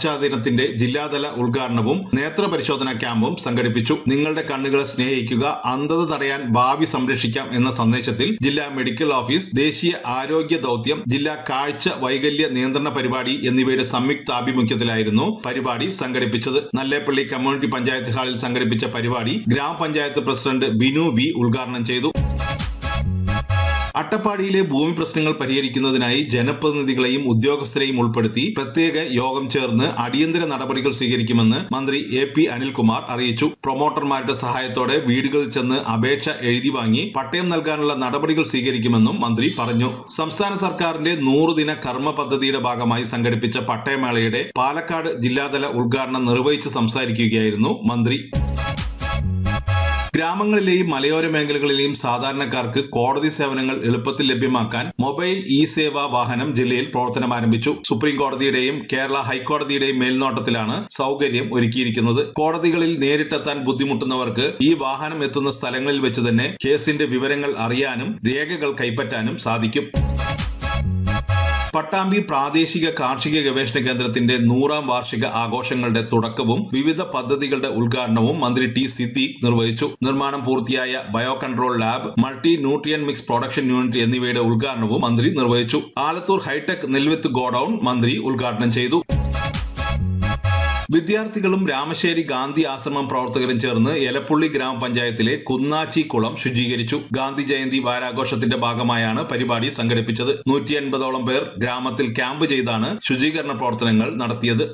കാഴ്ചാ ദിനത്തിന്റെ ജില്ലാതല ഉദ്ഘാടനവും നേത്ര പരിശോധനാ ക്യാമ്പും സംഘടിപ്പിച്ചു നിങ്ങളുടെ കണ്ണുകളെ സ്നേഹിക്കുക അന്ധത തടയാൻ ഭാവി സംരക്ഷിക്കാം എന്ന സന്ദേശത്തിൽ ജില്ലാ മെഡിക്കൽ ഓഫീസ് ദേശീയ ആരോഗ്യ ദൌത്യം ജില്ലാ കാഴ്ച വൈകല്യ നിയന്ത്രണ പരിപാടി എന്നിവയുടെ സംയുക്താഭിമുഖ്യത്തിലായിരുന്നു പരിപാടി സംഘടിപ്പിച്ചത് നല്ലേപ്പള്ളി കമ്മ്യൂണിറ്റി പഞ്ചായത്ത് ഹാളിൽ സംഘടിപ്പിച്ച പരിപാടി ഗ്രാമപഞ്ചായത്ത് പ്രസിഡന്റ് ബിനു വി ഉദ്ഘാടനം ചെയ്തു അട്ടപ്പാടിയിലെ ഭൂമി പ്രശ്നങ്ങൾ പരിഹരിക്കുന്നതിനായി ജനപ്രതിനിധികളെയും ഉദ്യോഗസ്ഥരെയും ഉൾപ്പെടുത്തി പ്രത്യേക യോഗം ചേർന്ന് അടിയന്തര നടപടികൾ സ്വീകരിക്കുമെന്ന് മന്ത്രി എ പി അനിൽകുമാർ അറിയിച്ചു പ്രൊമോട്ടർമാരുടെ സഹായത്തോടെ വീടുകളിൽ ചെന്ന് അപേക്ഷ എഴുതി വാങ്ങി പട്ടയം നൽകാനുള്ള നടപടികൾ സ്വീകരിക്കുമെന്നും മന്ത്രി പറഞ്ഞു സംസ്ഥാന സർക്കാരിന്റെ നൂറുദിന കർമ്മ പദ്ധതിയുടെ ഭാഗമായി സംഘടിപ്പിച്ച പട്ടയമേളയുടെ പാലക്കാട് ജില്ലാതല ഉദ്ഘാടനം നിർവഹിച്ച് സംസാരിക്കുകയായിരുന്നു മന്ത്രി ഗ്രാമങ്ങളിലെയും മലയോര മേഖലകളിലെയും സാധാരണക്കാർക്ക് കോടതി സേവനങ്ങൾ എളുപ്പത്തിൽ ലഭ്യമാക്കാൻ മൊബൈൽ ഇ സേവാ വാഹനം ജില്ലയിൽ പ്രവർത്തനം ആരംഭിച്ചു സുപ്രീം കോടതിയുടെയും കേരള ഹൈക്കോടതിയുടെയും മേൽനോട്ടത്തിലാണ് സൗകര്യം ഒരുക്കിയിരിക്കുന്നത് കോടതികളിൽ നേരിട്ടെത്താൻ ബുദ്ധിമുട്ടുന്നവർക്ക് ഈ വാഹനം എത്തുന്ന സ്ഥലങ്ങളിൽ വെച്ച് തന്നെ കേസിന്റെ വിവരങ്ങൾ അറിയാനും രേഖകൾ കൈപ്പറ്റാനും സാധിക്കും പട്ടാമ്പി പ്രാദേശിക കാർഷിക ഗവേഷണ കേന്ദ്രത്തിന്റെ നൂറാം വാർഷിക ആഘോഷങ്ങളുടെ തുടക്കവും വിവിധ പദ്ധതികളുടെ ഉദ്ഘാടനവും മന്ത്രി ടി സിദ്ദീഖ് നിർവഹിച്ചു നിർമ്മാണം പൂർത്തിയായ bio control lab multi nutrient mix production unit എന്നിവയുടെ ഉദ്ഘാടനവും മന്ത്രി നിർവഹിച്ചു ആലത്തൂർ ഹൈടെക് നെൽവിത്ത് ഗോഡൌൺ മന്ത്രി ഉദ്ഘാടനം ചെയ്തു വിദ്യാർത്ഥികളും രാമശ്ശേരി ഗാന്ധി ആശ്രമം പ്രവർത്തകരും ചേർന്ന് എലപ്പുള്ളി ഗ്രാമപഞ്ചായത്തിലെ കുന്നാച്ചി കുളം ശുചീകരിച്ചു ഗാന്ധി ജയന്തി വാരാഘോഷത്തിന്റെ ഭാഗമായാണ് പരിപാടി സംഘടിപ്പിച്ചത് നൂറ്റി അൻപതോളം പേർ ഗ്രാമത്തിൽ ക്യാമ്പ് ചെയ്താണ് ശുചീകരണ പ്രവർത്തനങ്ങൾ നടത്തിയത്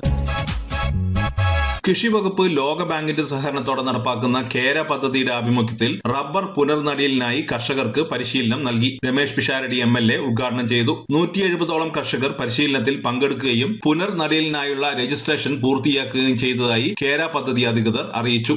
കൃഷി വകുപ്പ് ലോക ബാങ്കിന്റെ സഹകരണത്തോടെ നടപ്പാക്കുന്ന കേര പദ്ധതിയുടെ ആഭിമുഖ്യത്തിൽ റബ്ബർ പുനർനടിയലിനായി കർഷകർക്ക് പരിശീലനം നൽകി Ramesh Pisharody M L A ഉദ്ഘാടനം ചെയ്തു നൂറ്റി എഴുപതോളം കർഷകർ പരിശീലനത്തിൽ പങ്കെടുക്കുകയും പുനർനടിയലിനായുള്ള രജിസ്ട്രേഷൻ പൂർത്തിയാക്കുകയും ചെയ്തതായി കേര പദ്ധതി അധികൃതർ അറിയിച്ചു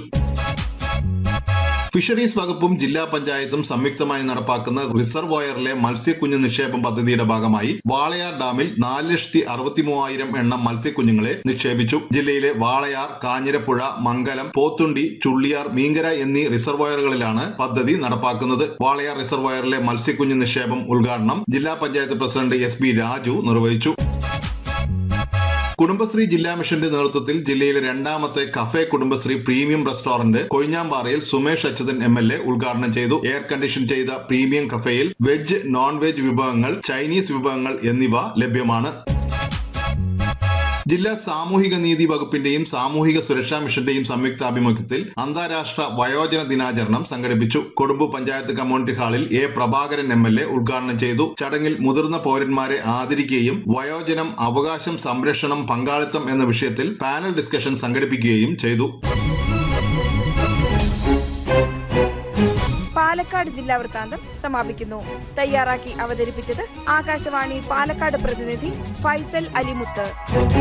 ഫിഷറീസ് വകുപ്പും ജില്ലാ പഞ്ചായത്തും സംയുക്തമായി നടപ്പാക്കുന്ന റിസർവോയറിലെ മത്സ്യക്കുഞ്ഞു നിക്ഷേപം പദ്ധതിയുടെ ഭാഗമായി വാളയാർ ഡാമിൽ നാല് ലക്ഷത്തി അറുപത്തി മൂവായിരം എണ്ണം മത്സ്യക്കുഞ്ഞുങ്ങളെ നിക്ഷേപിച്ചു ജില്ലയിലെ വാളയാർ കാഞ്ഞിരപ്പുഴ മംഗലം പോത്തുണ്ടി ചുള്ളിയാർ മീങ്കര എന്നീ റിസർവോയറുകളിലാണ് പദ്ധതി നടപ്പാക്കുന്നത് വാളയാർ റിസർവോയറിലെ മത്സ്യക്കുഞ്ഞു നിക്ഷേപം ഉദ്ഘാടനം ജില്ലാ panchayat president S B Raju നിർവഹിച്ചു കുടുംബശ്രീ ജില്ലാ മിഷന്റെ നേതൃത്വത്തിൽ ജില്ലയിലെ രണ്ടാമത്തെ കഫേ കുടുംബശ്രീ പ്രീമിയം റെസ്റ്റോറന്റ് കൊഴിഞ്ഞാമ്പാറയിൽ Sumesh Achuthan M L A ഉദ്ഘാടനം ചെയ്തു എയർ കണ്ടീഷൻ ചെയ്ത പ്രീമിയം കഫേയിൽ വെജ് നോൺ വെജ് വിഭവങ്ങൾ ചൈനീസ് വിഭവങ്ങൾ എന്നിവ ലഭ്യമാണ് ജില്ലാ സാമൂഹിക നീതി വകുപ്പിന്റെയും സാമൂഹിക സുരക്ഷാ മിഷന്റെയും സംയുക്താഭിമുഖ്യത്തിൽ അന്താരാഷ്ട്ര വയോജന ദിനാചരണം സംഘടിപ്പിച്ചു കൊടുമ്പു പഞ്ചായത്ത് കമ്മ്യൂണിറ്റി ഹാളിൽ A Prabhakaran M L A ഉദ്ഘാടനം ചെയ്തു ചടങ്ങിൽ മുതിർന്ന പൌരന്മാരെ ആദരിക്കുകയും വയോജനം അവകാശം സംരക്ഷണം പങ്കാളിത്തം എന്ന വിഷയത്തിൽ പാനൽ ഡിസ്കഷൻ സംഘടിപ്പിക്കുകയും ചെയ്തു പാലക്കാട് ജില്ലാ വൃത്താന്തം സമാപിക്കുന്നു തയ്യാറാക്കി അവതരിപ്പിച്ചത് ആകാശവാണി പാലക്കാട് പ്രതിനിധി ഫൈസൽ അലിമുത്ത്